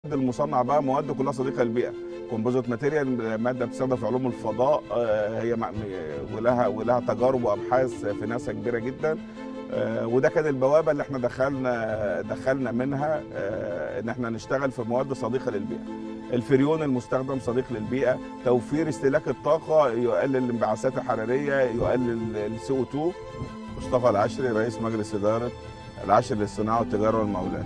المصنع بقى مواد كلها صديقه للبيئه كومبوزيت ماتيريال ماده بتستخدم في علوم الفضاء آه، هي مع- ولها ولها تجارب وابحاث في ناسا كبيره جدا آه، وده كان البوابه اللي احنا دخلنا دخلنا منها آه، ان احنا نشتغل في مواد صديقه للبيئه الفريون المستخدم صديق للبيئه توفير استهلاك الطاقه يقلل الانبعاثات الحراريه يقلل السي او 2 مصطفى العشري رئيس مجلس اداره العشر للصناعه والتجاره والمولات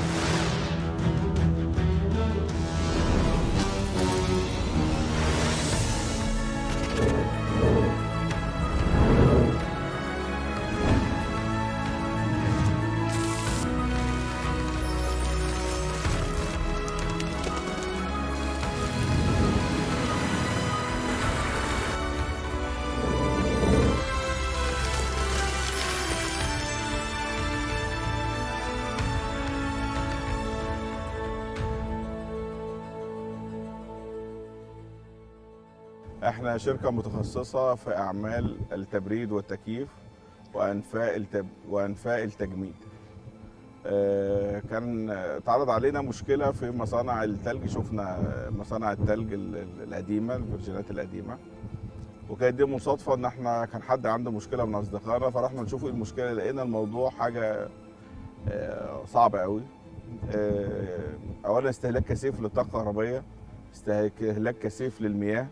احنا شركة متخصصة في أعمال التبريد والتكييف وأنفاء التب... وأنفاء التجميد. آه، كان اتعرض علينا مشكلة في مصانع التلج شفنا مصانع التلج ال- ال- القديمة الفيرجينات القديمة وكانت دي مصادفة إن احنا كان حد عنده مشكلة من أصدقائنا فرحنا نشوف إيه المشكلة لقينا الموضوع حاجة آه، صعبة قوي. آه، أولا استهلاك كثيف للطاقة الكهربائية استهلاك كثيف للمياه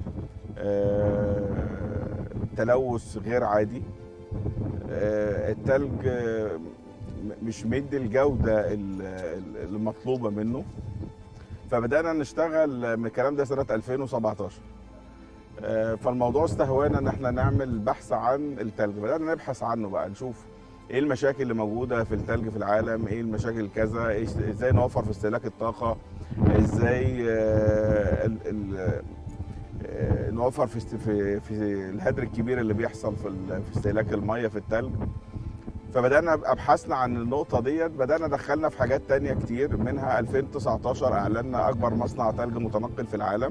آه، تلوث غير عادي آه، التلج آه، م- مش مدي الجودة ال- ال- المطلوبة منه فبدأنا نشتغل من الكلام ده سنة 2017 آه، فالموضوع استهوانا ان احنا نعمل بحث عن التلج بدأنا نبحث عنه بقى نشوف ايه المشاكل اللي موجودة في التلج في العالم ايه المشاكل كذا إيش- ازاي نوفر في استهلاك الطاقة ازاي آه، ال- ال- آه، نوفر في است- في في الهدر الكبير اللي بيحصل في ال- في استهلاك الميه في التلج فبدانا ابحاثنا عن النقطه ديت بدانا دخلنا في حاجات تانية كتير منها 2019 اعلنا اكبر مصنع تلج متنقل في العالم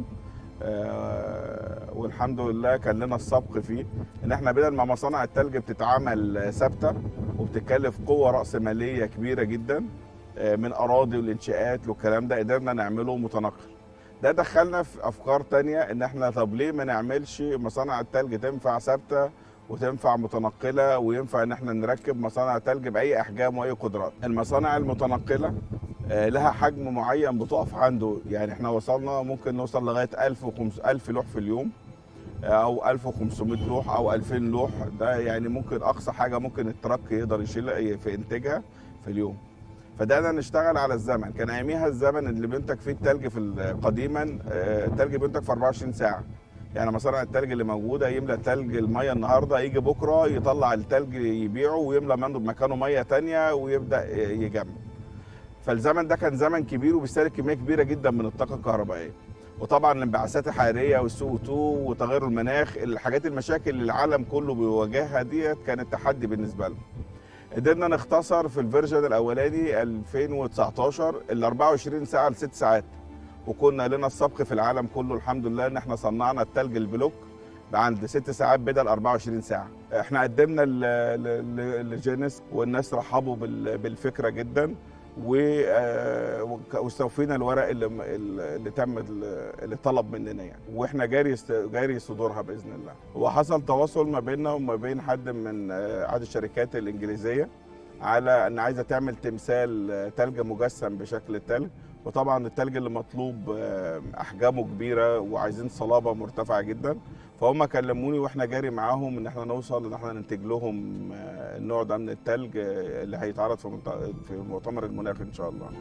آه، والحمد لله كان لنا السبق فيه ان احنا بدل ما مصانع التلج بتتعمل ثابته وبتكلف قوه راسماليه كبيره جدا آه، من اراضي والانشاءات والكلام ده قدرنا نعمله متنقل ده دخلنا في افكار تانية ان احنا طب ليه ما نعملش مصانع التلج تنفع ثابته وتنفع متنقله وينفع ان احنا نركب مصانع تلج باي احجام واي قدرات المصانع المتنقله آه، لها حجم معين بتقف عنده يعني احنا وصلنا ممكن نوصل لغايه 1000 1000 لوح في اليوم آه، او 1500 لوح او 2000 لوح ده يعني ممكن اقصى حاجه ممكن التراك يقدر يشيل في انتاجها في اليوم فبدانا نشتغل على الزمن كان اياميها الزمن اللي بينتج فيه التلج في ال- قديما آه، التلج بينتج في 24 ساعه يعني مصانع التلج اللي موجوده يملى تلج الميه النهارده يجي بكره يطلع التلج يبيعه ويملى منه مكانه ميه تانية ويبدا يجمع فالزمن ده كان زمن كبير وبيستهلك كميه كبيره جدا من الطاقه الكهربائيه وطبعا الانبعاثات الحراريه والسو 2 وتغير المناخ الحاجات المشاكل اللي العالم كله بيواجهها ديت كانت تحدي بالنسبه لنا قدرنا نختصر في الفيرجن الاولاني 2019 ال 24 ساعه لست ساعات وكنا لنا السبق في العالم كله الحمد لله ان احنا صنعنا التلج البلوك عند ست ساعات بدل 24 ساعه احنا قدمنا ل- ل- لجينيس والناس رحبوا بال- بالفكره جدا و آه، وك- واستوفينا الورق اللي اللي تم اللي طلب مننا يعني واحنا جاري است- جاري صدورها باذن الله وحصل تواصل ما بيننا وما بين حد من آه، احد الشركات الانجليزيه على ان عايزه تعمل تمثال آه، تلج مجسم بشكل التلج وطبعا التلج اللي مطلوب آه، احجامه كبيره وعايزين صلابه مرتفعه جدا فهم كلموني واحنا جاري معاهم ان احنا نوصل ان احنا ننتج لهم آه، النوع ده من التلج آه، اللي هيتعرض في منط- في مؤتمر المناخ ان شاء الله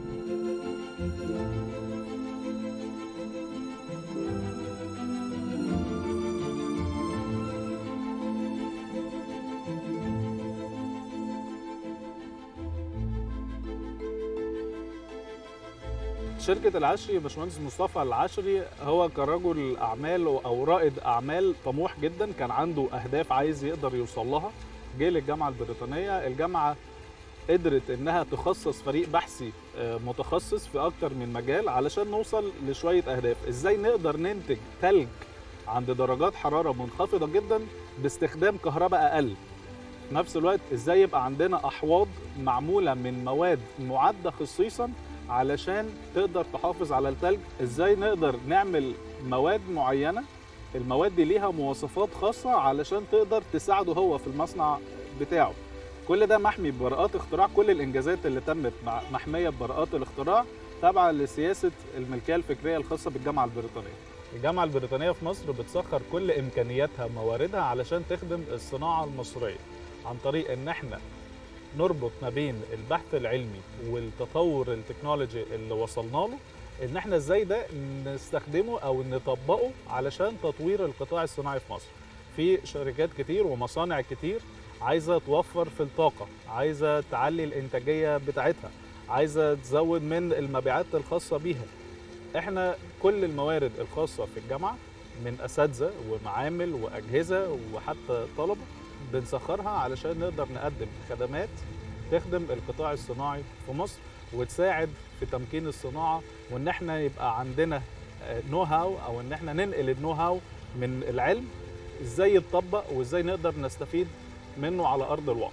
شركة العشري يا باشمهندس مصطفى العشري هو كرجل أعمال أو رائد أعمال طموح جدا كان عنده أهداف عايز يقدر يوصل لها جه للجامعة البريطانية الجامعة قدرت إنها تخصص فريق بحثي آه، متخصص في أكتر من مجال علشان نوصل لشوية أهداف إزاي نقدر ننتج تلج عند درجات حرارة منخفضة جدا باستخدام كهرباء أقل في نفس الوقت ازاي يبقى عندنا احواض معموله من مواد معده خصيصا علشان تقدر تحافظ على التلج ازاي نقدر نعمل مواد معينه المواد دي ليها مواصفات خاصه علشان تقدر تساعده هو في المصنع بتاعه كل ده محمي ببراءات اختراع كل الانجازات اللي تمت مع- محميه ببراءات الاختراع تابعه لسياسه الملكيه الفكريه الخاصه بالجامعه البريطانيه الجامعه البريطانيه في مصر بتسخر كل امكانياتها مواردها علشان تخدم الصناعه المصريه عن طريق ان احنا نربط ما بين البحث العلمي والتطور التكنولوجي اللي وصلنا له ان احنا ازاي ده نستخدمه او نطبقه علشان تطوير القطاع الصناعي في مصر في شركات كتير ومصانع كتير عايزه توفر في الطاقه عايزه تعلي الانتاجيه بتاعتها عايزه تزود من المبيعات الخاصه بيها احنا كل الموارد الخاصه في الجامعه من اساتذه ومعامل واجهزه وحتى طلبه بنسخرها علشان نقدر نقدم خدمات تخدم القطاع الصناعي في مصر وتساعد في تمكين الصناعه وان احنا يبقى عندنا نو هاو او ان احنا ننقل النو هاو من العلم ازاي يتطبق وازاي نقدر نستفيد منه على ارض الواقع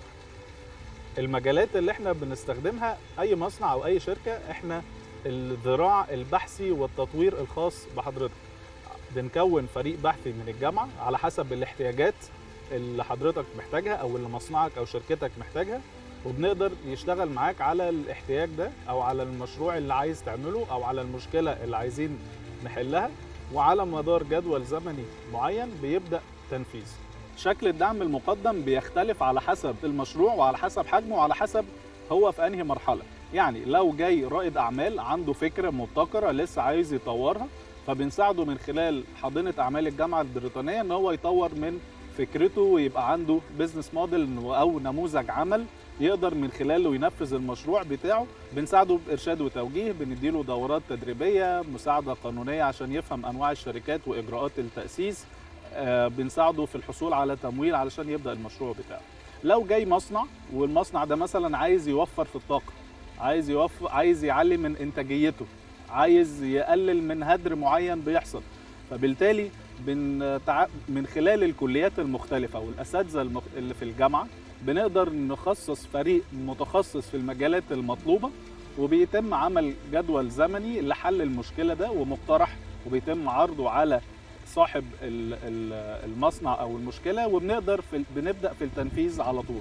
المجالات اللي احنا بنستخدمها اي مصنع او اي شركه احنا الذراع البحثي والتطوير الخاص بحضرتك بنكون فريق بحثي من الجامعه على حسب الاحتياجات اللي حضرتك محتاجها او اللي مصنعك او شركتك محتاجها وبنقدر يشتغل معاك على الاحتياج ده او على المشروع اللي عايز تعمله او على المشكله اللي عايزين نحلها وعلى مدار جدول زمني معين بيبدا تنفيذ شكل الدعم المقدم بيختلف على حسب المشروع وعلى حسب حجمه وعلى حسب هو في انهي مرحله يعني لو جاي رائد اعمال عنده فكره مبتكره لسه عايز يطورها فبنساعده من خلال حاضنه اعمال الجامعه البريطانيه ان هو يطور من فكرته ويبقى عنده بزنس موديل او نموذج عمل يقدر من خلاله ينفذ المشروع بتاعه بنساعده بارشاد وتوجيه بنديله دورات تدريبيه مساعده قانونيه عشان يفهم انواع الشركات واجراءات التاسيس آه، بنساعده في الحصول على تمويل علشان يبدا المشروع بتاعه لو جاي مصنع والمصنع ده مثلا عايز يوفر في الطاقه عايز يوفر عايز يعلي من انتاجيته عايز يقلل من هدر معين بيحصل فبالتالي بنتع... من خلال الكليات المختلفه والاساتذه المخ... اللي في الجامعه بنقدر نخصص فريق متخصص في المجالات المطلوبه وبيتم عمل جدول زمني لحل المشكله ده ومقترح وبيتم عرضه على صاحب ال- ال- المصنع او المشكله وبنقدر في ال- بنبدا في التنفيذ على طول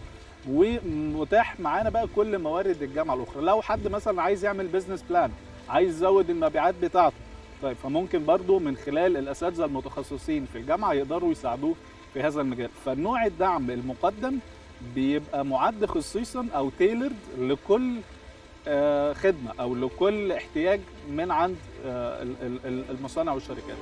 ومتاح معانا بقى كل موارد الجامعه الاخرى لو حد مثلا عايز يعمل بزنس بلان عايز يزود المبيعات بتاعته طيب فممكن برضو من خلال الاساتذه المتخصصين في الجامعه يقدروا يساعدوه في هذا المجال فنوع الدعم المقدم بيبقى معد خصيصا او تailored لكل آه، خدمه او لكل احتياج من عند آه، ال- ال- ال- المصانع والشركات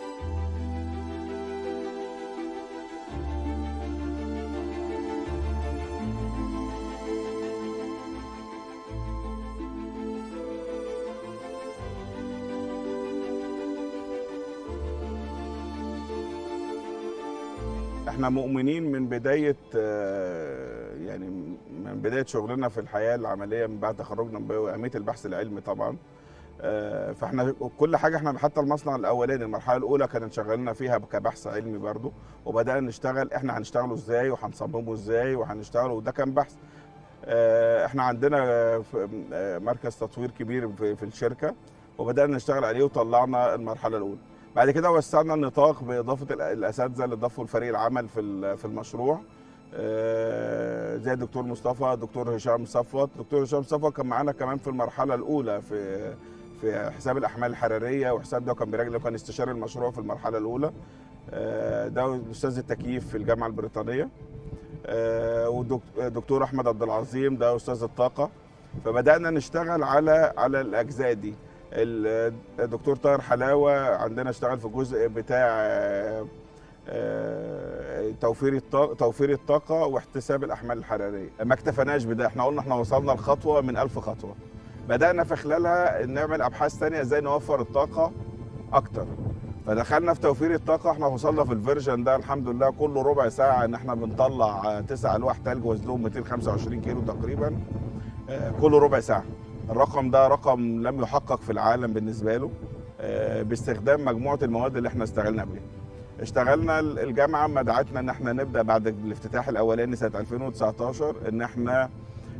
احنا مؤمنين من بدايه آه، يعني من بدايه شغلنا في الحياه العمليه من بعد تخرجنا باهميه البحث العلمي طبعا آه، فاحنا كل حاجه احنا حتى المصنع الاولاني المرحله الاولى كانت شغالنا فيها كبحث علمي برضو وبدانا نشتغل احنا هنشتغله ازاي وهنصممه ازاي وهنشتغله وده كان بحث آه، احنا عندنا آه، في- آه، مركز تطوير كبير في في الشركه وبدانا نشتغل عليه وطلعنا المرحله الاولى بعد كده وسعنا النطاق باضافه الأ- الاساتذه اللي ضافوا لفريق العمل في ال- في المشروع آه، زي الدكتور مصطفى دكتور هشام صفوت دكتور هشام صفوت كان معانا كمان في المرحله الاولى في في حساب الاحمال الحراريه وحساب ده كان بيراجع كان استشاري المشروع في المرحله الاولى آه، ده استاذ التكييف في الجامعه البريطانيه ودكتور احمد عبد العظيم ده استاذ الطاقه فبدانا نشتغل على على الاجزاء دي ال- الدكتور طاهر حلاوه عندنا اشتغل في الجزء بتاع آه، آه، توفير الطاقه توفير الطاقه واحتساب الاحمال الحراريه ما اكتفناش بده احنا قلنا احنا وصلنا لخطوه من ألف خطوه بدانا في خلالها نعمل ابحاث تانية ازاي نوفر الطاقه اكتر فدخلنا في توفير الطاقه احنا وصلنا في الفيرجن ده الحمد لله كل ربع ساعه ان احنا بنطلع تسع الواح تلج وزنهم 225 كيلو تقريبا آه، كل ربع ساعه الرقم ده رقم لم يحقق في العالم بالنسبه له آه، باستخدام مجموعه المواد اللي احنا اشتغلنا بيها اشتغلنا الجامعه ما دعتنا ان احنا نبدا بعد الافتتاح الاولاني سنه 2019 ان احنا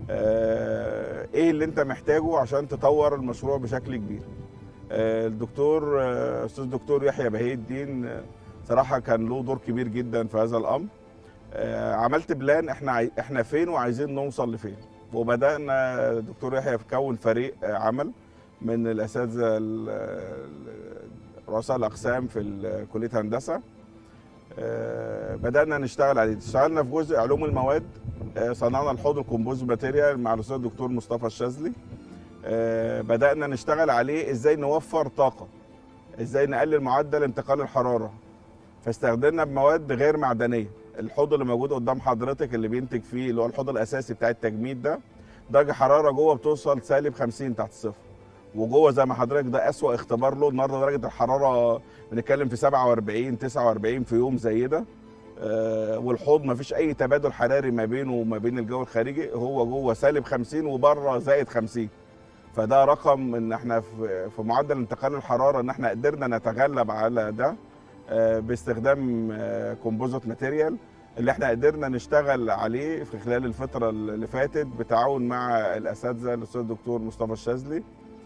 آه، ايه اللي انت محتاجه عشان تطور المشروع بشكل كبير آه، الدكتور آه، استاذ دكتور يحيى بهي الدين آه، صراحه كان له دور كبير جدا في هذا الامر آه، عملت بلان احنا عاي- احنا فين وعايزين نوصل لفين وبدانا الدكتور يحيى كون فريق آه، عمل من الاساتذه ال- ال- رؤساء الاقسام في ال- كليه هندسه آه، بدانا نشتغل عليه اشتغلنا في جزء علوم المواد آه، صنعنا الحوض الكومبوز ماتيريال مع الاستاذ الدكتور مصطفى الشاذلي آه، بدانا نشتغل عليه ازاي نوفر طاقه ازاي نقلل معدل انتقال الحراره فاستخدمنا بمواد غير معدنيه الحوض اللي موجود قدام حضرتك اللي بينتج فيه اللي هو الحوض الاساسي بتاع التجميد ده درجه حراره جوه بتوصل سالب 50 تحت الصفر وجوه زي ما حضرتك ده اسوأ اختبار له النهارده درجه الحراره بنتكلم في 47 49 في يوم زي ده آه، والحوض ما فيش اي تبادل حراري ما بينه وما بين الجو الخارجي هو جوه سالب 50 وبره زائد 50 فده رقم ان احنا في في معدل انتقال الحراره ان احنا قدرنا نتغلب على ده آه، باستخدام كومبوزيت ماتيريال اللي احنا قدرنا نشتغل عليه في خلال الفتره اللي فاتت بتعاون مع الاساتذه الاستاذ الدكتور مصطفى الشاذلي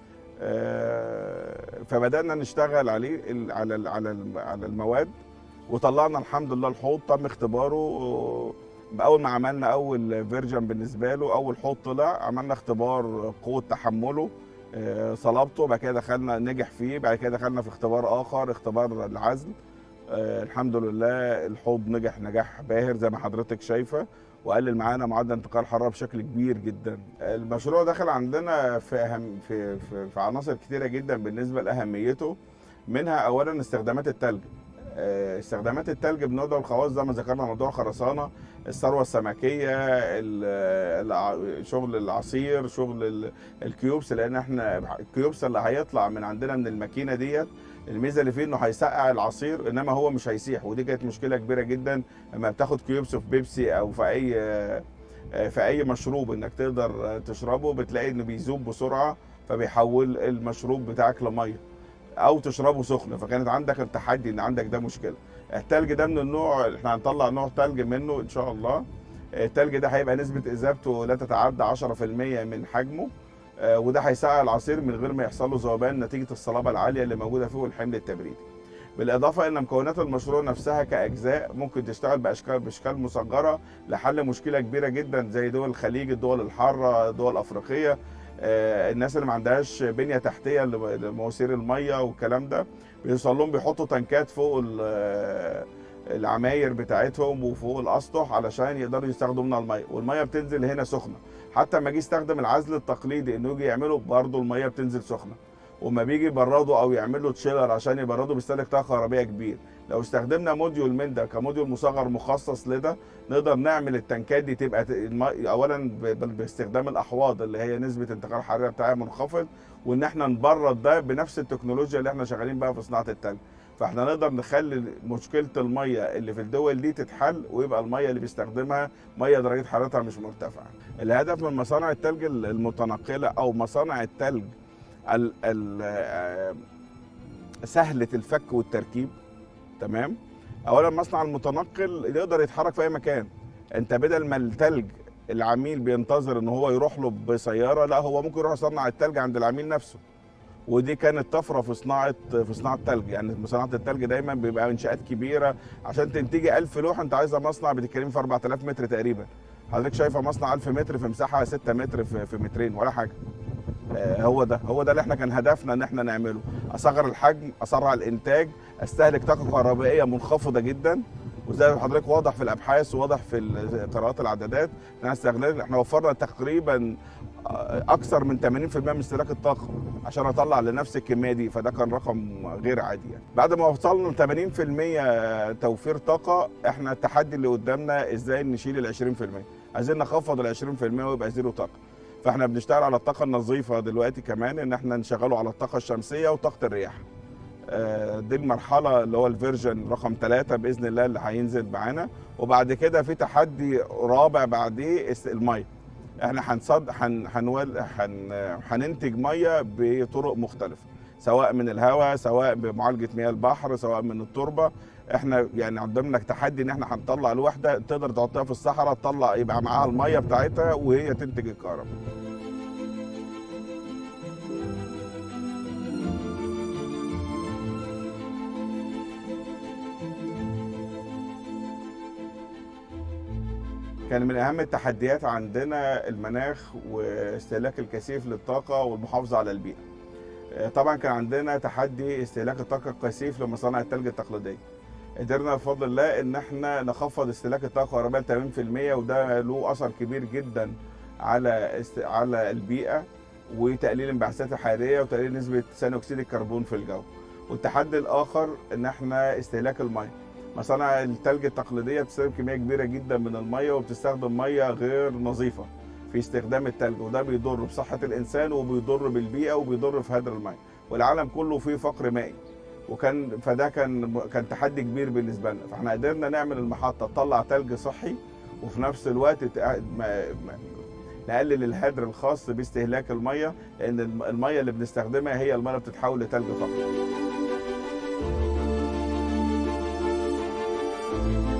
آه، فبدانا نشتغل عليه ال- على ال- على ال- على المواد وطلعنا الحمد لله الحوض تم اختباره آه، اول ما عملنا اول فيرجن بالنسبه له اول حوض طلع عملنا اختبار قوه تحمله آه، صلابته بعد كده دخلنا نجح فيه بعد كده دخلنا في اختبار اخر اختبار العزل آه، الحمد لله الحوض نجح نجاح باهر زي ما حضرتك شايفه وقلل معانا معدل انتقال الحراره بشكل كبير جدا المشروع دخل عندنا في أهم في في, في عناصر كتيره جدا بالنسبه لاهميته منها اولا استخدامات التلج آه، استخدامات التلج بنقدر الخواص زي ما ذكرنا موضوع الخرسانه الثروه السمكيه ال- الع- شغل العصير شغل ال- الكيوبس لان احنا الكيوبس اللي هيطلع من عندنا من الماكينه ديت الميزه اللي فيه انه هيسقع العصير انما هو مش هيسيح ودي كانت مشكله كبيره جدا لما بتاخد كيوبس في بيبسي او في اي في اي مشروب انك تقدر تشربه بتلاقي انه بيذوب بسرعه فبيحول المشروب بتاعك لميه او تشربه سخن فكانت عندك التحدي ان عندك ده مشكله التلج ده من النوع احنا هنطلع نوع تلج منه ان شاء الله التلج ده هيبقى نسبه اذابته لا تتعدى 10% من حجمه آه، وده هيسقع العصير من غير ما يحصل له ذوبان نتيجه الصلابه العاليه اللي موجوده فيه والحمل التبريدي بالاضافه ان مكونات المشروع نفسها كاجزاء ممكن تشتغل باشكال باشكال مصغره لحل مشكله كبيره جدا زي دول الخليج الدول الحاره الدول الافريقيه آه، الناس اللي ما عندهاش بنيه تحتيه لم- لمواسير الميه والكلام ده بيوصل لهم بيحطوا تنكات فوق ال- آه، العماير بتاعتهم وفوق الاسطح علشان يقدروا يستخدموا منها الميه والميه بتنزل هنا سخنه حتى لما اجي استخدم العزل التقليدي انه يجي يعمله برضه الميه بتنزل سخنه وما بيجي يبردوا او يعملوا تشيلر عشان يبردوا بيستهلك طاقه كهربائيه كبير لو استخدمنا موديول من ده كموديول مصغر مخصص لده نقدر نعمل التنكات دي تبقى ت- الم- اولا ب- ب- باستخدام الاحواض اللي هي نسبه انتقال الحراره بتاعها منخفض وان احنا نبرد ده بنفس التكنولوجيا اللي احنا شغالين بقى في صناعه التلج فاحنا نقدر نخلي مشكله الميه اللي في الدول دي تتحل ويبقى الميه اللي بيستخدمها ميه درجه حرارتها مش مرتفعه الهدف من مصانع التلج المتنقله او مصانع التلج ال ال آه، سهله الفك والتركيب تمام اولا مصنع المتنقل يقدر يتحرك في اي مكان انت بدل ما التلج العميل بينتظر ان هو يروح له بسياره لا هو ممكن يروح يصنع التلج عند العميل نفسه ودي كانت طفره في صناعه في صناعه التلج يعني صناعه التلج دايما بيبقى انشاءات كبيره عشان تنتجي 1000 لوحه انت عايزه مصنع بتتكلمي في 4000 متر تقريبا حضرتك شايفه مصنع 1000 متر في مساحه 6 متر في, في مترين ولا حاجه آه، هو ده هو ده اللي احنا كان هدفنا ان احنا نعمله اصغر الحجم اسرع الانتاج استهلك طاقه كهربائيه منخفضه جدا وزي ما حضرتك واضح في الابحاث وواضح في ال- قراءات العدادات ان احنا استغلال احنا وفرنا تقريبا آه، اكثر من 80% من استهلاك الطاقه عشان اطلع لنفس الكميه دي فده كان رقم غير عادي يعني بعد ما وصلنا ل 80% توفير طاقه احنا التحدي اللي قدامنا ازاي نشيل ال 20% عايزين نخفض ال 20% ويبقى زيرو طاقه فاحنا بنشتغل على الطاقه النظيفه دلوقتي كمان ان احنا نشغله على الطاقه الشمسيه وطاقه الرياح آه، دي المرحله اللي هو الفيرجن رقم ثلاثة باذن الله اللي هينزل معانا وبعد كده في تحدي رابع بعديه است- الميه احنا هنصد هن هنول هن هننتج ميه بطرق مختلفه سواء من الهواء سواء بمعالجه مياه البحر سواء من التربه احنا يعني قدامنا تحدي ان احنا هنطلع الوحده تقدر تحطها في الصحراء تطلع يبقى معاها الميه بتاعتها وهي تنتج الكهرباء كان من اهم التحديات عندنا المناخ واستهلاك الكثيف للطاقه والمحافظه على البيئه آه، طبعا كان عندنا تحدي استهلاك الطاقه الكثيف لمصانع الثلج التقليديه قدرنا بفضل الله ان احنا نخفض استهلاك الطاقه الكهربائيه ل 80% وده له اثر كبير جدا على است... على البيئه وتقليل الانبعاثات الحراريه وتقليل نسبه ثاني اكسيد الكربون في الجو والتحدي الاخر ان احنا استهلاك الميه مصانع الثلج التقليديه بتستخدم كميه كبيره جدا من الميه وبتستخدم ميه غير نظيفه في استخدام الثلج وده بيضر بصحه الانسان وبيضر بالبيئه وبيضر في هدر الميه والعالم كله فيه فقر مائي وكان فده كان كان تحدي كبير بالنسبه لنا فاحنا قدرنا نعمل المحطه تطلع ثلج صحي وفي نفس الوقت تق- ما- ما- نقلل الهدر الخاص باستهلاك الميه لان الم- الميه اللي بنستخدمها هي الميه اللي بتتحول لثلج فقط